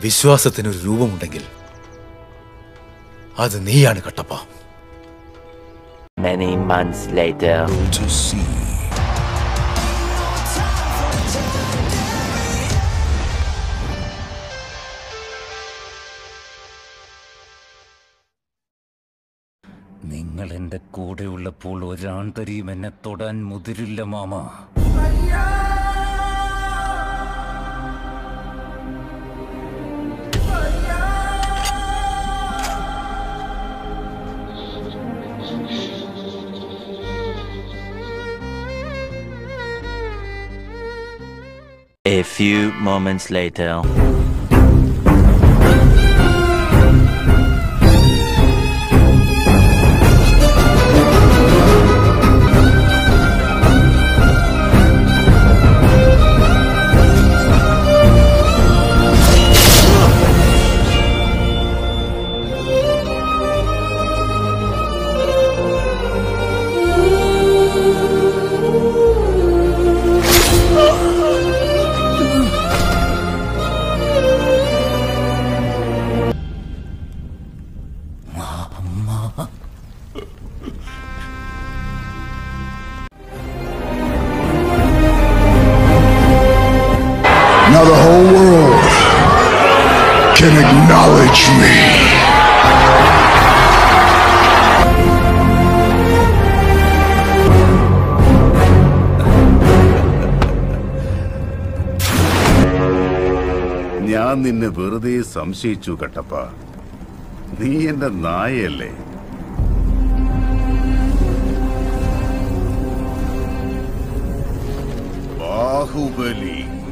വിശ്വാസത്തിനൊരു രൂപമുണ്ടെങ്കിൽ അത് നീയാണ് Kattappa Many months later. to see. നിങ്ങൾ എന്റെ കൂടെയുള്ളപ്പോൾ ഒരാന്തരിയും എന്നെ തൊടാൻ മുതിരില്ല മാമ A few moments later. Now the whole world can acknowledge me. ഞാൻ നിന്നെ വെറുതെ സംശയിച്ചു കട്ടപ്പ നീ എന്റെ നായയല്ലേ ബാഹുബലി